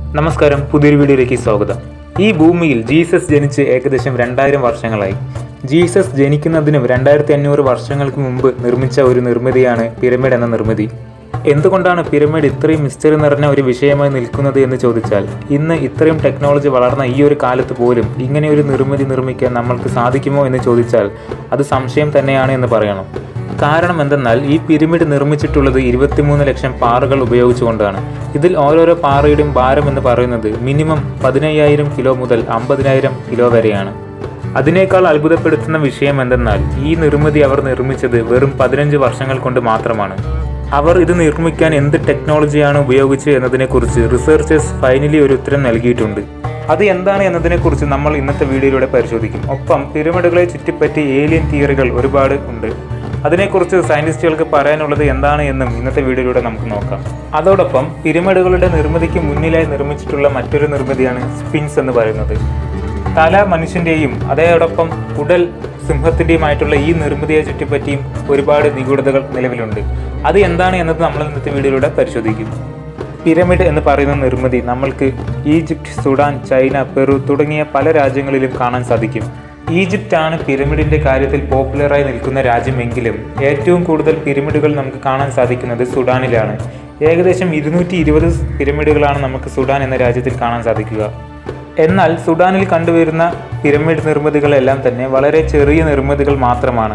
നമസ്കാരം പുതിയൊരു വീഡിയോയിലേക്ക് സ്വാഗതം ഈ ഭൂമിയിൽ ജീസസ് ജനിച്ച് ഏകദേശം രണ്ടായിരം വർഷങ്ങളായി ജീസസ് ജനിക്കുന്നതിനും രണ്ടായിരത്തി അഞ്ഞൂറ് വർഷങ്ങൾക്ക് മുമ്പ് നിർമ്മിച്ച ഒരു നിർമ്മിതിയാണ് പിരമിഡ് എന്ന നിർമ്മിതി എന്തുകൊണ്ടാണ് പിരമിഡ് ഇത്രയും മിസ്റ്ററി നിറഞ്ഞ ഒരു വിഷയമായി നിൽക്കുന്നത് എന്ന് ചോദിച്ചാൽ ഇന്ന് ഇത്രയും ടെക്നോളജി വളർന്ന ഈ ഒരു കാലത്ത് പോലും ഇങ്ങനെ ഒരു നിർമ്മിതി നിർമ്മിക്കാൻ നമ്മൾക്ക് സാധിക്കുമോ എന്ന് ചോദിച്ചാൽ അത് സംശയം തന്നെയാണ് എന്ന് പറയണം കാരണം എന്തെന്നാൽ ഈ പിരമിഡ് നിർമ്മിച്ചിട്ടുള്ളത് ഇരുപത്തിമൂന്ന് ലക്ഷം പാറകൾ ഉപയോഗിച്ചുകൊണ്ടാണ് ഇതിൽ ഓരോരോ പാറയുടെയും ഭാരം എന്ന് പറയുന്നത് മിനിമം പതിനയ്യായിരം കിലോ മുതൽ അമ്പതിനായിരം കിലോ വരെയാണ് അതിനേക്കാൾ അത്ഭുതപ്പെടുത്തുന്ന വിഷയം എന്തെന്നാൽ ഈ നിർമ്മിതി അവർ നിർമ്മിച്ചത് വെറും പതിനഞ്ച് വർഷങ്ങൾ കൊണ്ട് മാത്രമാണ് അവർ ഇത് നിർമ്മിക്കാൻ എന്ത് ടെക്നോളജിയാണ് ഉപയോഗിച്ചത് എന്നതിനെക്കുറിച്ച് റിസർച്ചേഴ്സ് ഫൈനലി ഒരു ഉത്തരം നൽകിയിട്ടുണ്ട് അത് എന്താണ് എന്നതിനെക്കുറിച്ച് നമ്മൾ ഇന്നത്തെ വീഡിയോയിലൂടെ പരിശോധിക്കും ഒപ്പം പിരമിഡുകളെ ചുറ്റിപ്പറ്റി ഏലിയൻ തിയറികൾ ഒരുപാട് ഉണ്ട് അതിനെക്കുറിച്ച് സയന്റിസ്റ്റുകൾക്ക് പറയാനുള്ളത് എന്താണ് എന്നും ഇന്നത്തെ വീഡിയോയിലൂടെ നമുക്ക് നോക്കാം അതോടൊപ്പം പിരമിഡുകളുടെ നിർമ്മിതിക്ക് മുന്നിലായി നിർമ്മിച്ചിട്ടുള്ള മറ്റൊരു നിർമ്മിതിയാണ് സ്പിൻസ് എന്ന് പറയുന്നത് തല മനുഷ്യന്റെയും അതോടൊപ്പം ഉടൽ സിംഹത്തിന്റെയുമായിട്ടുള്ള ഈ നിർമ്മിതിയെ ചുറ്റിപ്പറ്റിയും ഒരുപാട് നിഗൂഢതകൾ നിലവിലുണ്ട് അത് എന്താണ് എന്നത് നമ്മൾ ഇന്നത്തെ വീഡിയോയിലൂടെ പരിശോധിക്കും പിരമിഡ് എന്ന് പറയുന്ന നിർമ്മിതി നമ്മൾക്ക് ഈജിപ്റ്റ് സുഡാൻ ചൈന പെറു തുടങ്ങിയ പല രാജ്യങ്ങളിലും കാണാൻ സാധിക്കും ഈജിപ്റ്റ് ആണ് പിരമിഡിന്റെ കാര്യത്തിൽ പോപ്പുലറായി നിൽക്കുന്ന രാജ്യമെങ്കിലും ഏറ്റവും കൂടുതൽ പിരമിഡുകൾ നമുക്ക് കാണാൻ സാധിക്കുന്നത് സുഡാനിലാണ് ഏകദേശം ഇരുന്നൂറ്റി ഇരുപത് പിരമിഡുകളാണ് നമുക്ക് സുഡാൻ എന്ന രാജ്യത്തിൽ കാണാൻ സാധിക്കുക എന്നാൽ സുഡാനിൽ കണ്ടുവരുന്ന പിരമിഡ് നിർമ്മിതികളെല്ലാം തന്നെ വളരെ ചെറിയ നിർമ്മിതികൾ മാത്രമാണ്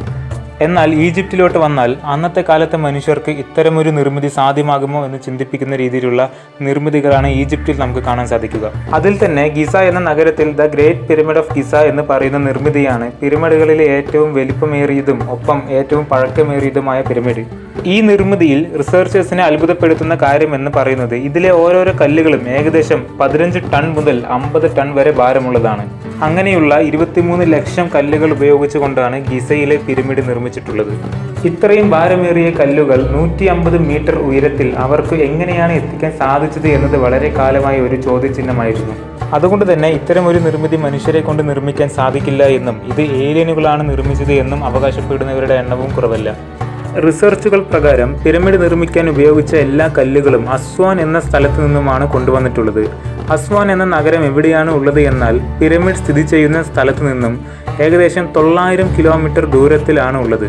എന്നാൽ ഈജിപ്തിലോട്ട് വന്നാൽ അന്നത്തെ കാലത്തെ മനുഷ്യർക്ക് ഇത്തരമൊരു നിർമ്മിതി സാധ്യമാകുമോ എന്ന് ചിന്തിപ്പിക്കുന്ന രീതിയിലുള്ള നിർമ്മിതികളാണ് ഈജിപ്തിൽ നമുക്ക് കാണാൻ സാധിക്കുക അതിൽ തന്നെ ഗിസ എന്ന നഗരത്തിൽ the great pyramid of Giza എന്ന് പറയുന്ന നിർമ്മിതിയാണ് പിരമിഡുകളിലെ ഏറ്റവും വലിപ്പമേറിയതും ഒപ്പം ഏറ്റവും പഴക്കമേറിയതുമായ പിരമിഡ് ഈ നിർമ്മിതിയിൽ റിസർച്ചേഴ്സിനെ അത്ഭുതപ്പെടുത്തുന്ന കാര്യം എന്ന് പറയുന്നത് ഇതിലെ ഓരോരോ കല്ലുകളും ഏകദേശം പതിനഞ്ച് ടൺ മുതൽ അമ്പത് ടൺ വരെ ഭാരമുള്ളതാണ് അങ്ങനെയുള്ള ഇരുപത്തിമൂന്ന് ലക്ഷം കല്ലുകൾ ഉപയോഗിച്ചുകൊണ്ടാണ് ഗിസയിലെ പിരമിഡ് നിർമ്മിച്ചിട്ടുള്ളത് ഇത്രയും ഭാരമേറിയ കല്ലുകൾ നൂറ്റി അമ്പത് മീറ്റർ ഉയരത്തിൽ അവർക്ക് എങ്ങനെയാണ് എത്തിക്കാൻ സാധിച്ചത് എന്നത് വളരെ കാലമായ ഒരു ചോദ്യചിഹ്നമായിരുന്നു അതുകൊണ്ട് തന്നെ ഇത്തരം ഒരു നിർമ്മിതി മനുഷ്യരെ കൊണ്ട് നിർമ്മിക്കാൻ സാധിക്കില്ല എന്നും ഇത് ഏലിയനുകളാണ് നിർമ്മിച്ചത് എന്നും അവകാശപ്പെടുന്നവരുടെ എണ്ണവും കുറവല്ല റിസർച്ചുകൾ പ്രകാരം പിരമിഡ് നിർമ്മിക്കാൻ ഉപയോഗിച്ച എല്ലാ കല്ലുകളും അസ്വാൻ എന്ന സ്ഥലത്ത് നിന്നുമാണ് കൊണ്ടുവന്നിട്ടുള്ളത് അസ്വാൻ എന്ന നഗരം എവിടെയാണ് ഉള്ളത് എന്നാൽ പിരമിഡ് സ്ഥിതി ചെയ്യുന്ന സ്ഥലത്ത് നിന്നും ഏകദേശം തൊള്ളായിരം കിലോമീറ്റർ ദൂരത്തിലാണ് ഉള്ളത്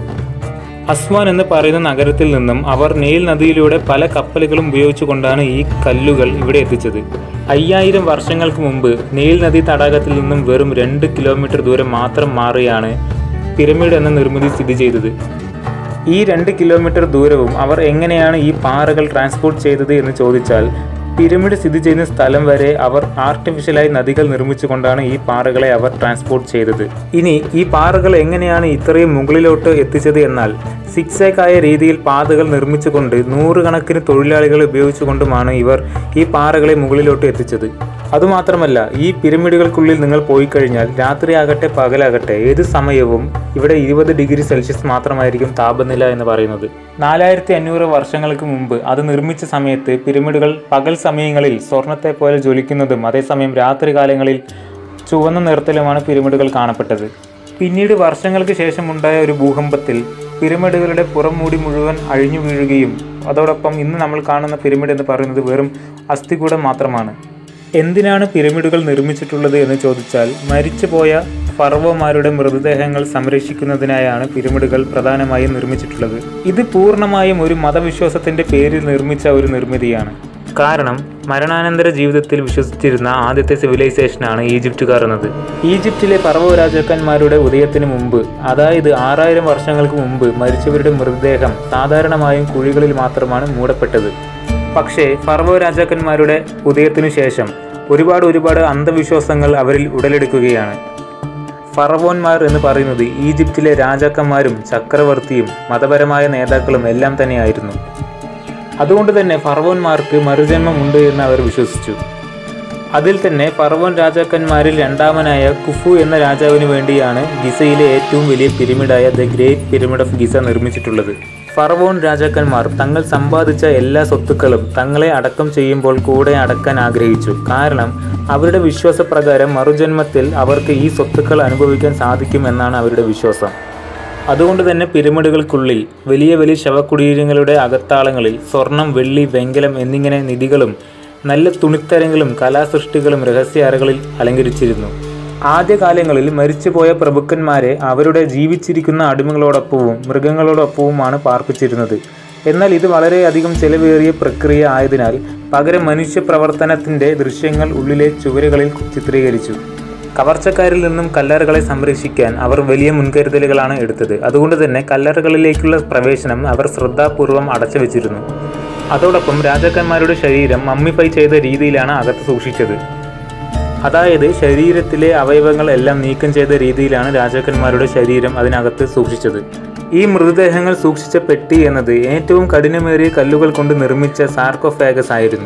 അസ്വാൻ എന്ന് പറയുന്ന നഗരത്തിൽ നിന്നും അവർ നെയിൽ നദിയിലൂടെ പല കപ്പലുകളും ഉപയോഗിച്ചുകൊണ്ടാണ് ഈ കല്ലുകൾ ഇവിടെ എത്തിച്ചത് അയ്യായിരം വർഷങ്ങൾക്ക് മുമ്പ് നെയിൽ നദി തടാകത്തിൽ നിന്നും വെറും രണ്ട് കിലോമീറ്റർ ദൂരം മാത്രം മാറിയാണ് പിരമിഡ് എന്ന നിർമ്മിതി സ്ഥിതി ചെയ്തത് ഈ രണ്ട് കിലോമീറ്റർ ദൂരവും അവർ എങ്ങനെയാണ് ഈ പാറകൾ ട്രാൻസ്പോർട്ട് ചെയ്തത് എന്ന് ചോദിച്ചാൽ പിരമിഡ് സ്ഥിതി ചെയ്യുന്ന സ്ഥലം വരെ അവർ ആർട്ടിഫിഷ്യലായി നദികൾ നിർമ്മിച്ചുകൊണ്ടാണ് ഈ പാറകളെ അവർ ട്രാൻസ്പോർട്ട് ചെയ്തത് ഇനി ഈ പാറകൾ എങ്ങനെയാണ് ഇത്രയും മുകളിലോട്ട് എത്തിച്ചത് എന്നാൽ സിക്സാക്കായ രീതിയിൽ പാതകൾ നിർമ്മിച്ചുകൊണ്ട് നൂറുകണക്കിന് തൊഴിലാളികൾ ഉപയോഗിച്ചുകൊണ്ടുമാണ് ഇവർ ഈ പാറകളെ മുകളിലോട്ട് എത്തിച്ചത് അതുമാത്രമല്ല ഈ പിരമിഡുകൾക്കുള്ളിൽ നിങ്ങൾ പോയി കഴിഞ്ഞാൽ രാത്രിയാകട്ടെ പകലാകട്ടെ ഏത് സമയവും ഇവിടെ ഇരുപത് ഡിഗ്രി സെൽഷ്യസ് മാത്രമായിരിക്കും താപനില എന്ന് പറയുന്നത് നാലായിരത്തി അഞ്ഞൂറ് വർഷങ്ങൾക്ക് മുമ്പ് അത് നിർമ്മിച്ച സമയത്ത് പിരമിഡുകൾ പകൽ സമയങ്ങളിൽ സ്വർണത്തെ പോലെ ജ്വലിക്കുന്നതും അതേസമയം രാത്രികാലങ്ങളിൽ ചുവന്ന നിറത്തിലുമാണ് പിരമിഡുകൾ കാണപ്പെട്ടത് പിന്നീട് വർഷങ്ങൾക്ക് ശേഷം ഉണ്ടായ ഒരു ഭൂകമ്പത്തിൽ പിരമിഡുകളുടെ പുറം മൂടി മുഴുവൻ അഴിഞ്ഞു വീഴുകയും അതോടൊപ്പം ഇന്ന് നമ്മൾ കാണുന്ന പിരമിഡ് എന്ന് പറയുന്നത് വെറും അസ്ഥികൂടം മാത്രമാണ് എന്തിനാണ് പിരമിഡുകൾ നിർമ്മിച്ചിട്ടുള്ളത് എന്ന് ചോദിച്ചാൽ മരിച്ചുപോയ ഫറവോമാരുടെ മൃതദേഹങ്ങൾ സംരക്ഷിക്കുന്നതിനായാണ് പിരമിഡുകൾ പ്രധാനമായും നിർമ്മിച്ചിട്ടുള്ളത് ഇത് പൂർണ്ണമായും ഒരു മതവിശ്വാസത്തിന്റെ പേരിൽ നിർമ്മിച്ച ഒരു നിർമ്മിതിയാണ് കാരണം മരണാനന്തര ജീവിതത്തിൽ വിശ്വസിച്ചിരുന്ന ആദ്യത്തെ സിവിലൈസേഷനാണ് ഈജിപ്തുകാർ എന്നത് ഈജിപ്തിലെ ഫറവോ രാജാക്കന്മാരുടെ ഉദയത്തിന് മുമ്പ് അതായത് ആറായിരം വർഷങ്ങൾക്ക് മുമ്പ് മരിച്ചവരുടെ മൃതദേഹം സാധാരണമായും കുഴികളിൽ മാത്രമാണ് മൂടപ്പെട്ടത് പക്ഷേ ഫറവോ രാജാക്കന്മാരുടെ ഉദയത്തിനു ശേഷം ഒരുപാട് ഒരുപാട് അന്ധവിശ്വാസങ്ങൾ അവരിൽ ഉടലെടുക്കുകയാണ് ഫറവോന്മാർ എന്ന് പറയുന്നത് ഈജിപ്തിലെ രാജാക്കന്മാരും ചക്രവർത്തിയും മതപരമായ നേതാക്കളും എല്ലാം തന്നെയായിരുന്നു അതുകൊണ്ട് തന്നെ ഫറവോന്മാർക്ക് മറുജന്മമുണ്ട് എന്ന് അവർ വിശ്വസിച്ചു അതിൽ തന്നെ ഫറവോൻ രാജാക്കന്മാരിൽ രണ്ടാമനായ കുഫു എന്ന രാജാവിന് വേണ്ടിയാണ് ഗിസയിലെ ഏറ്റവും വലിയ പിരമിഡായ the great pyramid of Giza നിർമ്മിച്ചിട്ടുള്ളത് ഫറവോൺ രാജാക്കന്മാർ തങ്ങൾ സമ്പാദിച്ച എല്ലാ സ്വത്തുക്കളും തങ്ങളെ അടക്കം ചെയ്യുമ്പോൾ കൂടെ അടക്കാൻ ആഗ്രഹിച്ചു കാരണം അവരുടെ വിശ്വാസപ്രകാരം മറുജന്മത്തിൽ അവർക്ക് ഈ സ്വത്തുക്കൾ അനുഭവിക്കാൻ സാധിക്കും എന്നാണ് അവരുടെ വിശ്വാസം അതുകൊണ്ട് തന്നെ പിരമിഡുകൾക്കുള്ളിൽ വലിയ വലിയ ശവകുടീരങ്ങളുടെ അകത്താളങ്ങളിൽ സ്വർണം വെള്ളി വെങ്കലം എന്നിങ്ങനെ നിധികളും നല്ല തുണിത്തരങ്ങളും കലാസൃഷ്ടികളും രഹസ്യ അറകളിൽ അലങ്കരിച്ചിരുന്നു ആദ്യകാലങ്ങളിൽ മരിച്ചുപോയ പ്രഭുക്കന്മാരെ അവരുടെ ജീവിച്ചിരിക്കുന്ന അടിമകളോടൊപ്പവും മൃഗങ്ങളോടൊപ്പവുമാണ് പാർപ്പിച്ചിരുന്നത് എന്നാൽ ഇത് വളരെയധികം ചെലവേറിയ പ്രക്രിയ ആയതിനാൽ പകരം മനുഷ്യ പ്രവർത്തനത്തിൻ്റെ ദൃശ്യങ്ങൾ ഉള്ളിലെ ചുവരുകളിൽ ചിത്രീകരിച്ചു കവർച്ചക്കാരിൽ നിന്നും കല്ലറകളെ സംരക്ഷിക്കാൻ അവർ വലിയ മുൻകരുതലുകളാണ് എടുത്തത് അതുകൊണ്ട് തന്നെ കല്ലറകളിലേക്കുള്ള പ്രവേശനം അവർ ശ്രദ്ധാപൂർവം അടച്ചു വെച്ചിരുന്നു അതോടൊപ്പം രാജാക്കന്മാരുടെ ശരീരം മമ്മിഫൈ ചെയ്ത രീതിയിലാണ് അകത്ത് സൂക്ഷിച്ചത് അതായത് ശരീരത്തിലെ അവയവങ്ങൾ എല്ലാം നീക്കം ചെയ്ത രീതിയിലാണ് രാജാക്കന്മാരുടെ ശരീരം അതിനകത്ത് സൂക്ഷിച്ചത് ഈ മൃതദേഹങ്ങൾ സൂക്ഷിച്ച പെട്ടി എന്നത് ഏറ്റവും കഠിനമേറിയ കല്ലുകൾ കൊണ്ട് നിർമ്മിച്ച സാർക്കോഫാഗസ് ആയിരുന്നു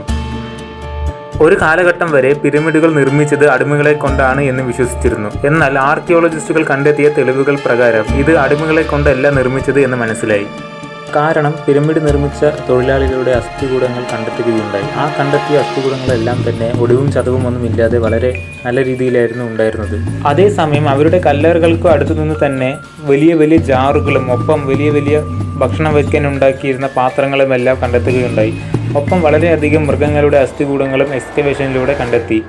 ഒരു കാലഘട്ടം വരെ പിരമിഡുകൾ നിർമ്മിച്ചത് അടിമകളെ കൊണ്ടാണ് എന്ന് വിശ്വസിച്ചിരുന്നു എന്നാൽ ആർക്കിയോളജിസ്റ്റുകൾ കണ്ടെത്തിയ തെളിവുകൾ പ്രകാരം ഇത് അടിമകളെ കൊണ്ടല്ല നിർമ്മിച്ചത് എന്ന് മനസ്സിലായി കാരണം പിരമിഡ് നിർമ്മിച്ച തൊഴിലാളികളുടെ അസ്ഥികൂടങ്ങൾ കണ്ടെത്തുകയുണ്ടായി ആ കണ്ടെത്തിയ അസ്ഥികൂടങ്ങളെല്ലാം തന്നെ ഒടിവും ചതവും ഒന്നും ഇല്ലാതെ വളരെ നല്ല രീതിയിലായിരുന്നു ഉണ്ടായിരുന്നത് അതേസമയം അവരുടെ കല്ലറുകൾക്ക് അടുത്തു നിന്ന് തന്നെ വലിയ വലിയ ജാറുകളും ഒപ്പം വലിയ വലിയ ഭക്ഷണം വയ്ക്കാൻ ഉണ്ടാക്കിയിരുന്ന പാത്രങ്ങളും എല്ലാം കണ്ടെത്തുകയുണ്ടായി ഒപ്പം വളരെയധികം മൃഗങ്ങളുടെ അസ്ഥികൂടങ്ങളും എക്സ്കവേഷനിലൂടെ കണ്ടെത്തി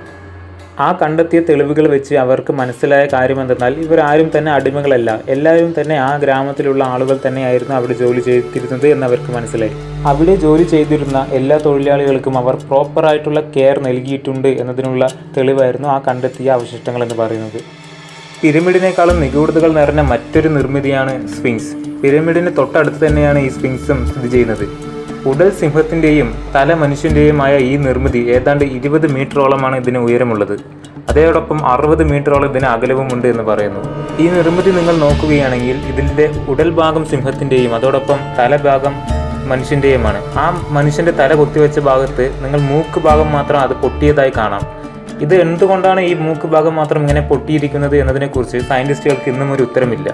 ആ കണ്ടെത്തിയ തെളിവുകൾ വെച്ച് അവർക്ക് മനസ്സിലായ കാര്യം എന്തെന്നാൽ ഇവരാരും തന്നെ അടിമകളല്ല എല്ലാവരും തന്നെ ആ ഗ്രാമത്തിലുള്ള ആളുകൾ തന്നെയായിരുന്നു അവിടെ ജോലി ചെയ്തിരുന്നത് എന്ന് അവർക്ക് മനസ്സിലായി അവിടെ ജോലി ചെയ്തിരുന്ന എല്ലാ തൊഴിലാളികൾക്കും അവർ പ്രോപ്പറായിട്ടുള്ള കെയർ നൽകിയിട്ടുണ്ട് എന്നതിനുള്ള തെളിവായിരുന്നു ആ കണ്ടെത്തിയ അവശിഷ്ടങ്ങൾ എന്ന് പറയുന്നത് പിരമിഡിനേക്കാളും നിഗൂഢതകൾ നിറഞ്ഞ മറ്റൊരു നിർമ്മിതിയാണ് സ്ഫിങ്സ് പിരമിഡിന് തൊട്ടടുത്ത് തന്നെയാണ് ഈ സ്ഫിങ്സും സ്ഥിതി ചെയ്യുന്നത് ഉടൽ സിംഹത്തിൻ്റെയും തല മനുഷ്യൻ്റെയുമായ ഈ നിർമ്മിതി ഏതാണ്ട് ഇരുപത് മീറ്ററോളമാണ് ഇതിന് ഉയരമുള്ളത് അതോടൊപ്പം അറുപത് മീറ്ററോളം ഇതിന് അകലവുമുണ്ട് എന്ന് പറയുന്നു ഈ നിർമ്മിതി നിങ്ങൾ നോക്കുകയാണെങ്കിൽ ഇതിൻ്റെ ഉടൽ ഭാഗം സിംഹത്തിൻ്റെയും അതോടൊപ്പം തലഭാഗം മനുഷ്യൻ്റെയുമാണ് ആ മനുഷ്യൻ്റെ തല കൊത്തിവെച്ച ഭാഗത്ത് നിങ്ങൾ മൂക്ക് ഭാഗം മാത്രം അത് പൊട്ടിയതായി കാണാം ഇത് എന്തുകൊണ്ടാണ് ഈ മൂക്ക് ഭാഗം മാത്രം ഇങ്ങനെ പൊട്ടിയിരിക്കുന്നത് എന്നതിനെക്കുറിച്ച് സയൻറ്റിസ്റ്റുകൾക്ക് ഇന്നും ഒരു ഉത്തരമില്ല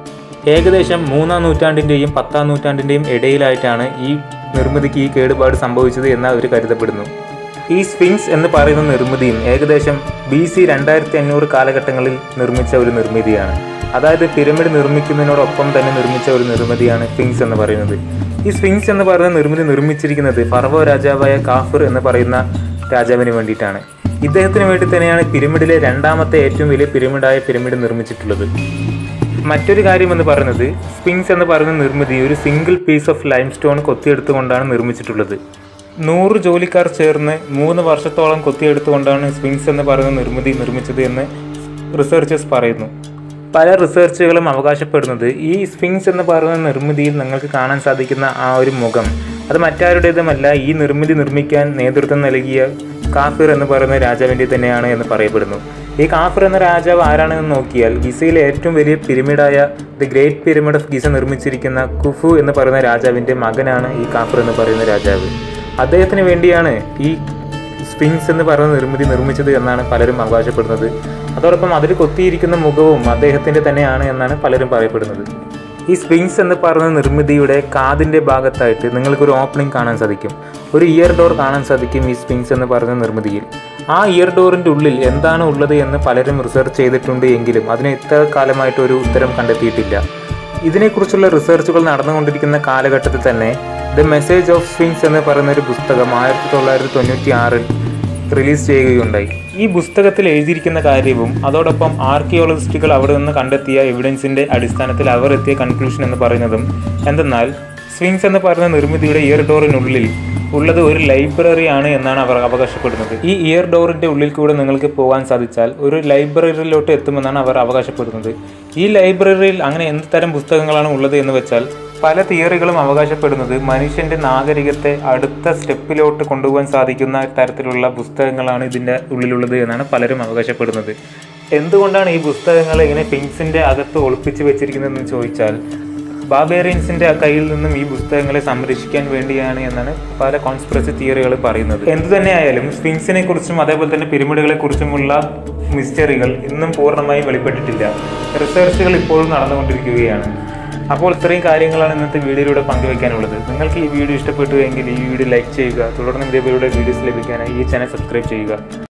ഏകദേശം മൂന്നാം നൂറ്റാണ്ടിൻ്റെയും പത്താം നൂറ്റാണ്ടിൻ്റെയും ഇടയിലായിട്ടാണ് ഈ നിർമ്മിതിക്ക് ഈ കേടുപാട് സംഭവിച്ചത് എന്ന് അവർ കരുതപ്പെടുന്നു ഈ സ്ഫിങ്സ് എന്ന് പറയുന്ന നിർമ്മിതിയും ഏകദേശം ബി സി രണ്ടായിരത്തി അഞ്ഞൂറ് കാലഘട്ടങ്ങളിൽ നിർമ്മിച്ച ഒരു നിർമ്മിതിയാണ് അതായത് പിരമിഡ് നിർമ്മിക്കുന്നതിനോടൊപ്പം തന്നെ നിർമ്മിച്ച ഒരു നിർമ്മിതിയാണ് സ്ഫിങ്സ് എന്ന് പറയുന്നത് ഈ സ്ഫിങ്സ് എന്ന് പറയുന്ന നിർമ്മിതി നിർമ്മിച്ചിരിക്കുന്നത് ഫറവോ രാജാവായ കാഫിർ എന്ന് പറയുന്ന രാജാവിന് വേണ്ടിയിട്ടാണ് ഇദ്ദേഹത്തിന് വേണ്ടി തന്നെയാണ് പിരമിഡിലെ രണ്ടാമത്തെ ഏറ്റവും വലിയ പിരമിഡായ പിരമിഡ് നിർമ്മിച്ചിട്ടുള്ളത് മറ്റൊരു കാര്യം എന്ന് പറയുന്നത് സ്പിങ്സ് എന്ന് പറയുന്ന നിർമ്മിതി ഒരു single piece of limestone കൊത്തിയെടുത്തുകൊണ്ടാണ് നിർമ്മിച്ചിട്ടുള്ളത് നൂറ് ജോലിക്കാർ ചേർന്ന് മൂന്ന് വർഷത്തോളം കൊത്തിയെടുത്തുകൊണ്ടാണ് സ്പിങ്സ് എന്ന് പറയുന്ന നിർമ്മിതി നിർമ്മിച്ചത് എന്ന് റിസർച്ചേഴ്സ് പറയുന്നു പല റിസർച്ചുകളും അവകാശപ്പെടുന്നത് ഈ സ്ഫിങ്സ് എന്ന് പറയുന്ന നിർമ്മിതിയിൽ നിങ്ങൾക്ക് കാണാൻ സാധിക്കുന്ന ആ ഒരു മുഖം അത് മറ്റാരുടേതുമല്ല ഈ നിർമ്മിതി നിർമ്മിക്കാൻ നേതൃത്വം നൽകിയ കാഫിർ എന്ന് പറയുന്ന രാജാവിൻ്റെ തന്നെയാണ് എന്ന് പറയപ്പെടുന്നു ഈ കാഫിർ എന്ന രാജാവ് ആരാണെന്ന് നോക്കിയാൽ ഗിസയിലെ ഏറ്റവും വലിയ പിരമിഡായ the great pyramid of Giza നിർമ്മിച്ചിരിക്കുന്ന കുഫു എന്ന് പറയുന്ന രാജാവിൻ്റെ മകനാണ് ഈ കാഫിർ എന്ന് പറയുന്ന രാജാവ് അദ്ദേഹത്തിന് വേണ്ടിയാണ് ഈ സ്പിങ്സ് എന്ന് പറയുന്ന നിർമ്മിതി നിർമ്മിച്ചത് എന്നാണ് പലരും അവകാശപ്പെടുന്നത് അതോടൊപ്പം അതിൽ കൊത്തിയിരിക്കുന്ന മുഖവും അദ്ദേഹത്തിൻ്റെ തന്നെയാണ് എന്നാണ് പലരും പറയപ്പെടുന്നത് ഈ സ്പിങ്സ് എന്ന് പറയുന്ന നിർമ്മിതിയുടെ കാതിൻ്റെ ഭാഗത്തായിട്ട് നിങ്ങൾക്കൊരു ഓപ്പണിംഗ് കാണാൻ സാധിക്കും ഒരു ഇയർ ഡോർ കാണാൻ സാധിക്കും ഈ സ്പിങ്സ് എന്ന് പറയുന്ന നിർമ്മിതിയിൽ ആ ഇയർ ഡോറിൻ്റെ ഉള്ളിൽ എന്താണ് ഉള്ളത് എന്ന് പലരും റിസർച്ച് ചെയ്തിട്ടുണ്ട് എങ്കിലും അതിന് ഇത്ര കാലമായിട്ട് ഒരു ഉത്തരം കണ്ടെത്തിയിട്ടില്ല ഇതിനെക്കുറിച്ചുള്ള റിസർച്ചുകൾ നടന്നുകൊണ്ടിരിക്കുന്ന കാലഘട്ടത്തിൽ തന്നെ ദ മെസ്സേജ് ഓഫ് സ്വിങ്സ് എന്ന് പറയുന്ന ഒരു പുസ്തകം ആയിരത്തി തൊള്ളായിരത്തി തൊണ്ണൂറ്റി ആറിൽ റിലീസ് ചെയ്യുകയുണ്ടായി ഈ പുസ്തകത്തിൽ എഴുതിയിരിക്കുന്ന കാര്യവും അതോടൊപ്പം ആർക്കിയോളജിസ്റ്റുകൾ അവിടെ നിന്ന് കണ്ടെത്തിയ എവിഡൻസിന്റെ അടിസ്ഥാനത്തിൽ അവർ എത്തിയ കൺക്ലൂഷൻ എന്ന് പറയുന്നതും എന്തെന്നാൽ സ്വിങ്സ് എന്ന് പറയുന്ന നിർമ്മിതിയുടെ ഇയർ ഡോറിനുള്ളിൽ ഉള്ളത് ഒരു ലൈബ്രറി ആണ് എന്നാണ് അവർ അവകാശപ്പെടുന്നത് ഈ ഇയർ ഡോറിന്റെ ഉള്ളിൽ കൂടെ നിങ്ങൾക്ക് പോകാൻ സാധിച്ചാൽ ഒരു ലൈബ്രറിയിലോട്ട് എത്തുമെന്നാണ് അവർ അവകാശപ്പെടുന്നത് ഈ ലൈബ്രറിയിൽ അങ്ങനെ എന്ത് തരം പുസ്തകങ്ങളാണ് ഉള്ളത് എന്ന് വെച്ചാൽ പല തിയറികളും അവകാശപ്പെടുന്നത് മനുഷ്യന്റെ നാഗരികത്തെ അടുത്ത സ്റ്റെപ്പിലോട്ട് കൊണ്ടുപോകാൻ സാധിക്കുന്ന തരത്തിലുള്ള പുസ്തകങ്ങളാണ് ഇതിൻ്റെ ഉള്ളിലുള്ളത് എന്നാണ് പലരും അവകാശപ്പെടുന്നത് എന്തുകൊണ്ടാണ് ഈ പുസ്തകങ്ങൾ ഇങ്ങനെ ഫിങ്സിന്റെ അകത്ത് ഒളിപ്പിച്ച് വെച്ചിരിക്കുന്നതെന്ന് ചോദിച്ചാൽ ബാബേറിയൻസിന്റെ കയ്യിൽ നിന്നും ഈ പുസ്തകങ്ങളെ സംരക്ഷിക്കാൻ വേണ്ടിയാണ് എന്നാണ് പല കോൺസ്പിറസി തിയറികൾ പറയുന്നത് എന്തു തന്നെയായാലും സ്ഫിങ്സിനെ കുറിച്ചും അതേപോലെ തന്നെ പിരമിഡുകളെ കുറിച്ചുമുള്ള മിസ്റ്ററികൾ ഇന്നും പൂർണ്ണമായും വെളിപ്പെട്ടിട്ടില്ല റിസർച്ചുകൾ ഇപ്പോഴും നടന്നുകൊണ്ടിരിക്കുകയാണ് അപ്പോൾ ഇത്രയും കാര്യങ്ങളാണ് ഇന്നത്തെ വീഡിയോയിലൂടെ പങ്കുവയ്ക്കാനുള്ളത് നിങ്ങൾക്ക് ഈ വീഡിയോ ഇഷ്ടപ്പെട്ടു എങ്കിൽ ഈ വീഡിയോ ലൈക്ക് ചെയ്യുക തുടർന്ന് ഇതേപോലുള്ള വീഡിയോസ് ലഭിക്കാനായി ഈ ചാനൽ സബ്സ്ക്രൈബ് ചെയ്യുക